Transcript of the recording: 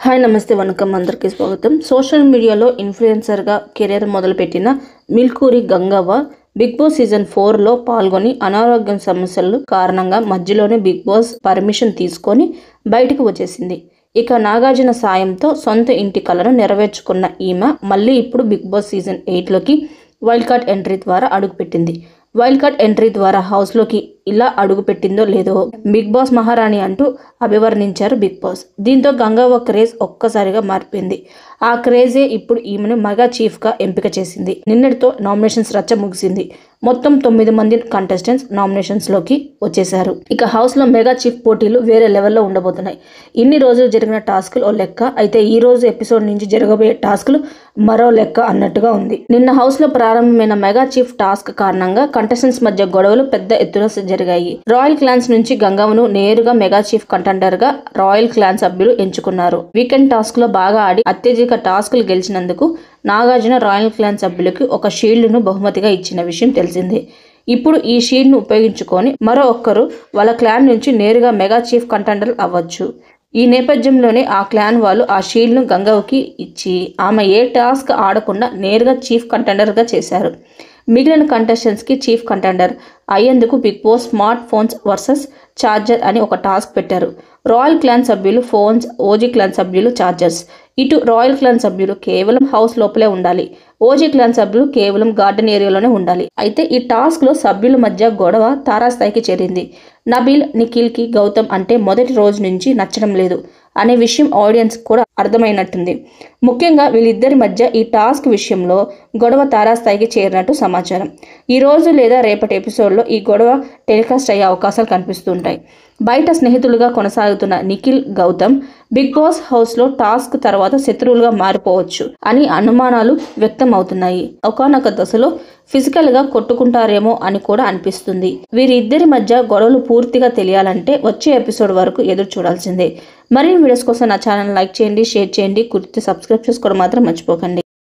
hi నమస్తే వణకం అందరికీ స్వాగతం సోషల్ మీడియాలో ఇన్ఫ్లుయెన్సర్గా కెరీర్ మొదలుపెట్టిన Milkuri Gangavva Bigg Boss season ఫోర్లో పాల్గొని అనారోగ్యం సమస్యలు కారణంగా మధ్యలోనే బిగ్ బాస్ పర్మిషన్ తీసుకొని బయటకు వచ్చేసింది ఇక నాగార్జున సాయంతో సొంత ఇంటి కలను నెరవేర్చుకున్న ఈమె మళ్ళీ ఇప్పుడు బిగ్ బాస్ సీజన్ ఎయిట్లోకి వైల్డ్ కార్డ్ ఎంట్రీ ద్వారా అడుగుపెట్టింది వైల్డ్ కార్డ్ ఎంట్రీ ద్వారా హౌస్లోకి ఇలా అడుగుపెట్టిందో లేదో బిగ్ బాస్ మహారాణి అంటూ అభివర్ణించారు బిగ్ బాస్ దీంతో గంగవ్వ క్రేజ్ ఒక్కసారిగా మారిపోయింది ఆ క్రేజే ఇప్పుడు ఈమెను మెగా చీఫ్గా ఎంపిక చేసింది నిన్నటితో నామినేషన్స్ రచ్చ ముగిసింది మొత్తం తొమ్మిది మంది కంటెస్టెంట్స్ నామినేషన్స్లోకి వచ్చేశారు ఇక హౌస్లో మెగా చీఫ్ పోటీలు వేరే లెవెల్లో ఉండబోతున్నాయి ఇన్ని రోజులు జరిగిన టాస్కులు ఓ లెక్క అయితే ఈ రోజు ఎపిసోడ్ నుంచి జరగబోయే టాస్కులు మరో లెక్క అన్నట్టుగా ఉంది నిన్న హౌస్లో ప్రారంభమైన మెగా చీఫ్ టాస్క్ కారణంగా కంటెస్టెంట్స్ మధ్య గొడవలు పెద్ద ఎత్తున జరిగాయి రాయల్ క్లాన్స్ నుంచి గంగవ్వను నేరుగా మెగా చీఫ్ కంటెండర్ గా రాయల్ క్లాన్ సభ్యులు ఎంచుకున్నారు వీకెండ్ టాస్క్ లో బాగా ఆడి అత్యధిక టాస్కులు గెలిచినందుకు నాగార్జున రాయల్ క్లాన్ సభ్యులకి ఒక షీల్డ్ను బహుమతిగా ఇచ్చిన విషయం తెలిసిందే ఇప్పుడు ఈ షీల్డ్ను ఉపయోగించుకొని మరో ఒక్కరు వాళ్ళ క్లాన్ నుంచి నేరుగా మెగా చీఫ్ కంటెండర్ అవ్వచ్చు ఈ నేపథ్యంలోనే ఆ క్లాన్ వాళ్ళు ఆ షీల్డ్ను గంగవ్వకి ఇచ్చి ఆమె ఏ టాస్క్ ఆడకుండా నేరుగా చీఫ్ కంటెండర్గా చేశారు మిగిలిన కంటెస్టెంట్స్కి చీఫ్ కంటెండర్ అయ్యేందుకు Bigg Boss smart phones versus charger అని ఒక టాస్క్ పెట్టారు రాయల్ క్లాన్ సభ్యులు ఫోన్స్ ఓజీ క్లాన్ సభ్యులు ఛార్జర్స్ ఇటు రాయల్ క్లాన్ సభ్యులు కేవలం హౌస్ లోపలే ఉండాలి ఓజీ క్లాన్ సభ్యులు కేవలం గార్డెన్ ఏరియాలోనే ఉండాలి అయితే ఈ టాస్క్లో సభ్యుల మధ్య గొడవ తారాస్థాయికి చేరింది నబీల్ నిఖిల్కి గౌతమ్ అంటే మొదటి రోజు నుంచి నచ్చడం లేదు అనే విషయం ఆడియన్స్ కూడా అర్థమైనట్టుంది ముఖ్యంగా వీళ్ళిద్దరి మధ్య ఈ టాస్క్ విషయంలో గొడవ తారాస్థాయికి చేరినట్టు సమాచారం ఈ రోజు లేదా రేపటి ఎపిసోడ్లో ఈ గొడవ టెలికాస్ట్ అయ్యే అవకాశాలు కనిపిస్తుంటాయి బయట స్నేహితులుగా కొనసాగుతున్న నిఖిల్ గౌతమ్ బిగ్ బాస్ హౌస్లో టాస్క్ తర్వాత శత్రువులుగా మారిపోవచ్చు అని అనుమానాలు వ్యక్తం అవుతున్నాయి ఒకనొక దశలో ఫిజికల్గా కొట్టుకుంటారేమో అని కూడా అనిపిస్తుంది వీరిద్దరి మధ్య గొడవలు పూర్తిగా తెలియాలంటే వచ్చే ఎపిసోడ్ వరకు ఎదురు చూడాల్సిందే మరిన్ని వీడియోస్ కోసం నా ఛానల్ లైక్ చేయండి షేర్ చేయండి కుర్తి సబ్స్క్రైబ్ చేసుకోవడం మాత్రం మర్చిపోకండి